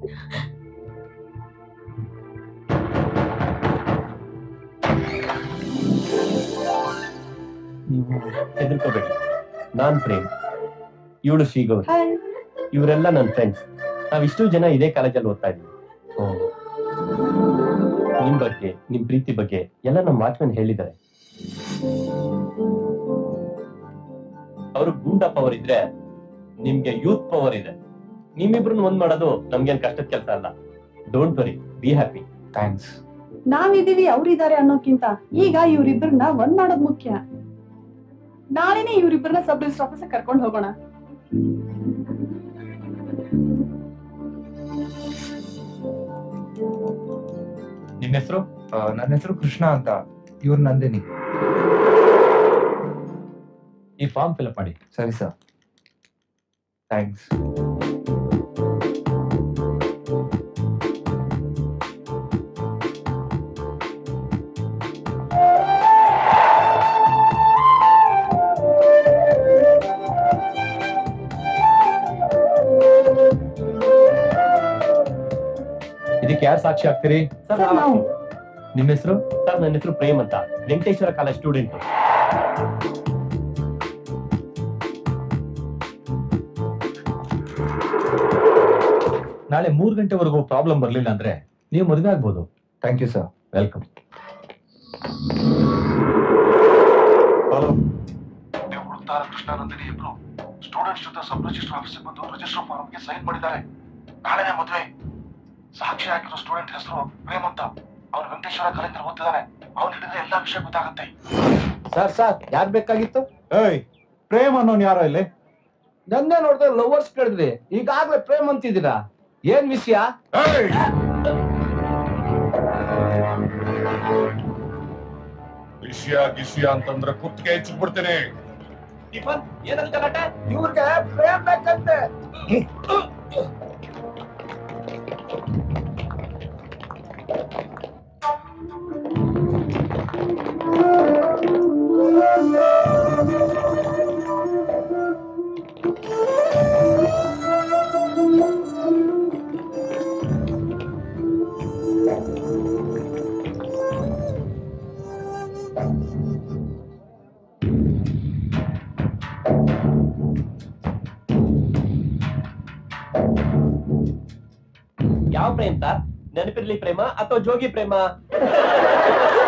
ನೀವು ಹೆದರ್ಕೋಬೇಡಿ ನಾನ್ ಪ್ರೇಮ್ ಇವಳು ಶ್ರೀಗೌರಿ ಹಾಯ್ ಇವರೆಲ್ಲ ನನ್ನ ಫ್ರೆಂಡ್ಸ್ ನಾವಿಷ್ಟು ಜನ ಇದೇ ಕಾಲೇಜಲ್ಲಿ ಓದ್ತಾ ಇದ್ವಿ ನಿಮ್ ಬಗ್ಗೆ ನಿಮ್ ಪ್ರೀತಿ ಬಗ್ಗೆ ಎಲ್ಲ ನಮ್ಮ ವಾಚ್ಮನ್ ಹೇಳಿದ್ದಾರೆ ಅವರು ಗೂಂಡಾ ಪವರ್ ಇದ್ರೆ ನಿಮ್ಗೆ ಯೂತ್ ಪವರ್ ಇದೆ ನಿಮ್ಮಿಬ್ರನ್ನ ಒಂದ್ ಮಾಡೋದು ನಮ್ಗೇನ್ ಕಷ್ಟದ ಕೆಲಸ ಅಲ್ಲ don't worry be happy thanks ನಾವಿದೀವಿ ಅವ್ರಿದ್ದಾರೆ ಅನ್ನೋಕ್ಕಿಂತ ಈಗ ಇವ್ರಿಬ್ರನ್ನ ಒಂದ್ ಮಾಡೋದ್ ಮುಖ್ಯ ನಾಳೆನೆ ಇವ್ರಿಬ್ರನ್ನ ಸಬ್ ರಿಜಿಸ್ಟರ್ ಆಫೀಸ್ ಕರ್ಕೊಂಡು ಹೋಗೋಣ ನಿಮ್ಮ ಹೆಸರು ನನ್ನ ಹೆಸರು ಕೃಷ್ಣ ಅಂತ ಇವ್ರು ನಂದಿನಿ ಈ ಫಾರ್ಮ್ ಫಿಲ್ಅಪ್ ಮಾಡಿ ಸರಿ ಸರ್ ಥ್ಯಾಂಕ್ಸ್ ಇದಕ್ಕೆ ಯಾರು ಸಾಕ್ಷಿ ಆಗ್ತೀರಿ ಸರ್ ಸರ್ ನಾವು ನಿಮ್ಮ ಹೆಸರು ಸರ್ ನನ್ನ ಹೆಸರು ಪ್ರೇಮ್ ಅಂತ ವೆಂಕಟೇಶ್ವರ ಕಾಲೇಜ್ ಸ್ಟೂಡೆಂಟ್ ನಾಳೆ ಮೂರ್ ಗಂಟೆವರೆಗೂ ಪ್ರಾಬ್ಲಮ್ ಬರ್ಲಿಲ್ಲ ಅಂದ್ರೆ ನೀವು ಮದುವೆ ಆಗ್ಬೋದು ಥ್ಯಾಂಕ್ ಯು ಸರ್ ವೆಲ್ಕಮ್ ನೀವು ಹುಡುಕ್ತಾರ ಕೃಷ್ಣಾನಂದಿನಿ ಇಬ್ರು ಸ್ಟೂಡೆಂಟ್ಸ್ ಜೊತೆ ಸಬ್ ರಿಜಿಸ್ಟರ್ ಆಫೀಸಿಗೆ ಬಂದು ರಿಜಿಸ್ಟರ್ ಫಾರ್ಮ್ಗೆ ಸೈನ್ ಮಾಡಿದ್ದಾರೆ ನಾಳೆನೇ ಮದುವೆ ಸಾಕ್ಷಿ ಹಾಕಿರೋ ಸ್ಟೂಡೆಂಟ್ ಹೆಸರು ಪ್ರೇಮ್ ಅಂತ ಅವ್ನು ವೆಂಕಟೇಶ್ವರ ಕಾಲೇಜಲ್ಲಿ ಓದ್ತಿದ್ದಾನೆ ಅವ್ನು ಹಿಡಿದ್ರೆ ಎಲ್ಲಾ ವಿಷಯ ಗೊತ್ತಾಗುತ್ತೆ ಸರ್ ಸರ್ ಯಾರ್ ಬೇಕಾಗಿತ್ತು ಏಯ್ ಪ್ರೇಮ್ ಅನ್ನೋನ್ ಯಾರೋ ಇಲ್ಲಿ ನನ್ನೇ ನೋಡಿದ್ರೆ ಲವರ್ಸ್ ಕೇಳಿದ್ರಿ ಈಗಾಗ್ಲೇ ಪ್ರೇಮ್ ಅಂತಿದ್ದೀರಾ ಏನ್ ವಿಷಯ ಏಯ್! ವಿಷಯ ಗಿಷಯ ಅಂತಂದ್ರೆ ಕುತ್ತಿಗೆ ಹೆಚ್ಚಿಬಿಡ್ತೀನಿ ಏನಂತ ಗಲಾಟೆ ಇವ್ರಿಗೆ ಪ್ರೇಮ್ ಬೇಕಂತೆ ಯಾವ ಪ್ರೇಮ್ ಸರ್ ನೆನಪಿರ್ಲಿ ಪ್ರೇಮ ಅಥವಾ ಜೋಗಿ ಪ್ರೇಮ